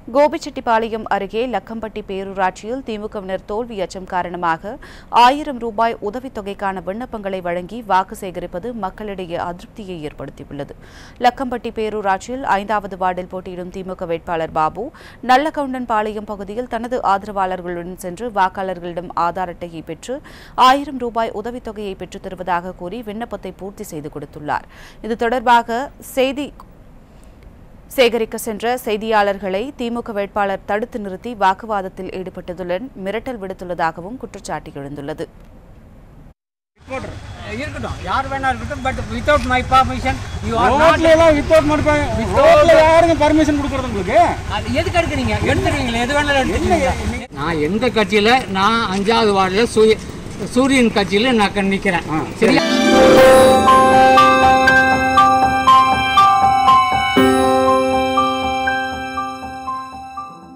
கோபிச்செட்டிப்பாளையம் அருகே லக்கம்பட்டி பேரூராட்சியில் திமுகவினர் தோல்வி அச்சம் காரணமாக ஆயிரம் ரூபாய் உதவித்தொகைக்கான விண்ணப்பங்களை வழங்கி வாக்கு சேகரிப்பது மக்களிடையே அதிருப்தியை ஏற்படுத்தியுள்ளது லக்கம்பட்டி பேரூராட்சியில் ஐந்தாவது வார்டில் போட்டியிடும் திமுக வேட்பாளர் பாபு நல்லகவுண்டன் பாளையம் பகுதியில் தனது ஆதரவாளர்களுடன் சென்று வாக்காளர்களிடம் ஆதார் அட்டையை பெற்று ஆயிரம் ரூபாய் உதவித்தொகையை பெற்றுத் தருவதாக கூறி விண்ணப்பத்தை பூர்த்தி செய்து கொடுத்துள்ளார் இது தொடர்பாக செய்தி சேகரிக்க சென்ற செய்தியாளர்களை திமுக வேட்பாளர் தடுத்து நிறுத்தி வாக்குவாதத்தில் ஈடுபட்டதுடன் மிரட்டல் விடுத்துள்ளதாகவும் குற்றச்சாட்டு எழுந்துள்ளது இருக்கட்டும் யார் வேணா இருக்கட்டும் but without my permission you are not ரோட்ல எல்லாம் வித்தவுட் மறுப்பாங்க ரோட்ல யாருங்க பர்மிஷன் கொடுக்கறது உங்களுக்கு அது எதுக்கு எடுக்கிறீங்க எடுத்துறீங்களா எது வேணாலும் எடுத்துக்கீங்க நான் எந்த கட்சியில நான் அஞ்சாவது வார்டில் சூரிய சூரியன் கட்சியில நான் நிக்கிறேன் சரியா